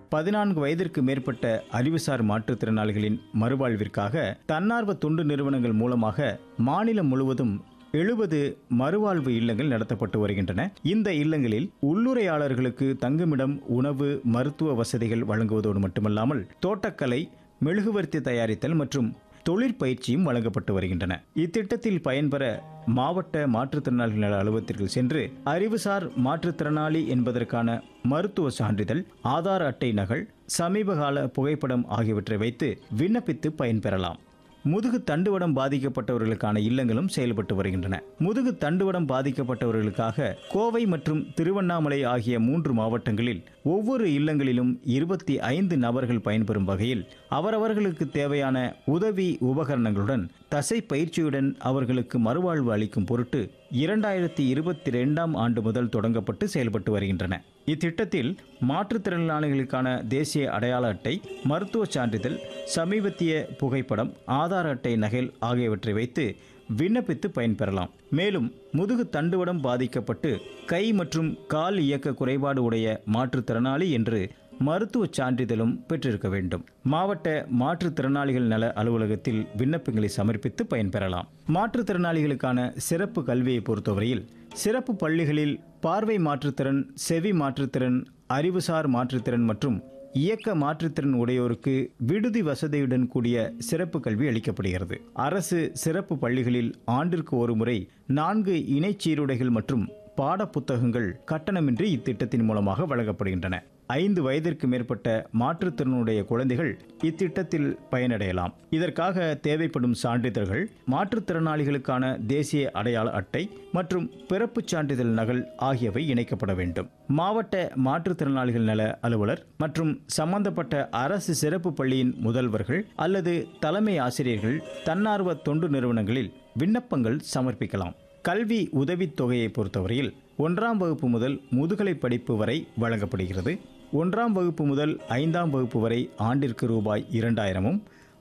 பதினான்கு வயதிற்கு மேற்பட்ட அறிவுசார் மாற்றுத்திறனாளிகளின் மறுவாழ்விற்காக தன்னார்வ தொண்டு நிறுவனங்கள் மூலமாக மாநிலம் முழுவதும் எழுபது மறுவாழ்வு இல்லங்கள் நடத்தப்பட்டு வருகின்றன இந்த இல்லங்களில் உள்ளுரையாளர்களுக்கு தங்குமிடம் உணவு மருத்துவ வசதிகள் வழங்குவதோடு மட்டுமல்லாமல் தோட்டக்கலை மெழுகுவர்த்தி தயாரித்தல் மற்றும் தொழிற்பயிற்சியும் வழங்கப்பட்டு வருகின்றன இத்திட்டத்தில் பயன்பெற மாவட்ட மாற்றுத்திறனாளிகள் நல அலுவலகத்திற்கு சென்று அறிவுசார் மாற்றுத்திறனாளி என்பதற்கான மருத்துவ சான்றிதழ் ஆதார் அட்டை நகல் சமீபகால புகைப்படம் ஆகியவற்றை வைத்து விண்ணப்பித்து பயன்பெறலாம் முதுகு தண்டுவடம் பாதிக்கப்பட்டவர்களுக்கான இல்லங்களும் செயல்பட்டு வருகின்றன முதுகு தண்டுவடம் பாதிக்கப்பட்டவர்களுக்காக கோவை மற்றும் திருவண்ணாமலை ஆகிய மூன்று மாவட்டங்களில் ஒவ்வொரு இல்லங்களிலும் இருபத்தி ஐந்து நபர்கள் பயன்பெறும் வகையில் அவரவர்களுக்கு தேவையான உதவி உபகரணங்களுடன் தசை பயிற்சியுடன் அவர்களுக்கு மறுவாழ்வு அளிக்கும் பொருட்டு இரண்டாயிரத்தி இருபத்தி ரெண்டாம் ஆண்டு முதல் தொடங்கப்பட்டு செயல்பட்டு வருகின்றன இத்திட்டத்தில் மாற்றுத்திறனாளிகளுக்கான தேசிய அடையாள அட்டை மருத்துவ சான்றிதழ் சமீபத்திய புகைப்படம் ஆதார் அட்டை நகல் ஆகியவற்றை வைத்து விண்ணப்பித்து பயன்பெறலாம் மேலும் முதுகு தண்டுவடம் பாதிக்கப்பட்டு கை மற்றும் கால் இயக்க குறைபாடு உடைய மாற்றுத்திறனாளி என்று மருத்துவ சான்றிதழும் பெற்றிருக்க வேண்டும் மாவட்ட மாற்றுத்திறனாளிகள் நல அலுவலகத்தில் விண்ணப்பங்களை சமர்ப்பித்து பயன்பெறலாம் மாற்றுத்திறனாளிகளுக்கான சிறப்பு கல்வியை பொறுத்தவரையில் சிறப்பு பள்ளிகளில் பார்வை மாற்றுத்திறன் செவி மாற்றுத்திறன் அறிவுசார் மாற்றுத்திறன் மற்றும் இயக்க மாற்றுத்திறன் உடையோருக்கு விடுதி வசதியுடன் கூடிய சிறப்பு கல்வி அளிக்கப்படுகிறது அரசு சிறப்பு பள்ளிகளில் ஆண்டிற்கு ஒரு முறை நான்கு இணைச் சீருடைகள் மற்றும் பாட புத்தகங்கள் கட்டணமின்றி இத்திட்டத்தின் மூலமாக வழங்கப்படுகின்றன ஐந்து வயதிற்கு மேற்பட்ட மாற்றுத்திறனுடைய குழந்தைகள் இத்திட்டத்தில் பயனடையலாம் இதற்காக தேவைப்படும் சான்றிதழ்கள் மாற்றுத்திறனாளிகளுக்கான தேசிய அடையாள அட்டை மற்றும் பிறப்புச் சான்றிதழ் நகல் ஆகியவை இணைக்கப்பட வேண்டும் மாவட்ட மாற்றுத்திறனாளிகள் நல அலுவலர் மற்றும் சம்பந்தப்பட்ட அரசு சிறப்பு பள்ளியின் முதல்வர்கள் அல்லது தலைமை ஆசிரியர்கள் தன்னார்வ தொண்டு நிறுவனங்களில் விண்ணப்பங்கள் சமர்ப்பிக்கலாம் கல்வி உதவித் தொகையை பொறுத்தவரையில் ஒன்றாம் வகுப்பு முதல் முதுகலை படிப்பு வரை வழங்கப்படுகிறது ஒன்றாம் வகுப்பு முதல் ஐந்தாம் வகுப்பு வரை ஆண்டிற்கு ரூபாய் இரண்டாயிரமும்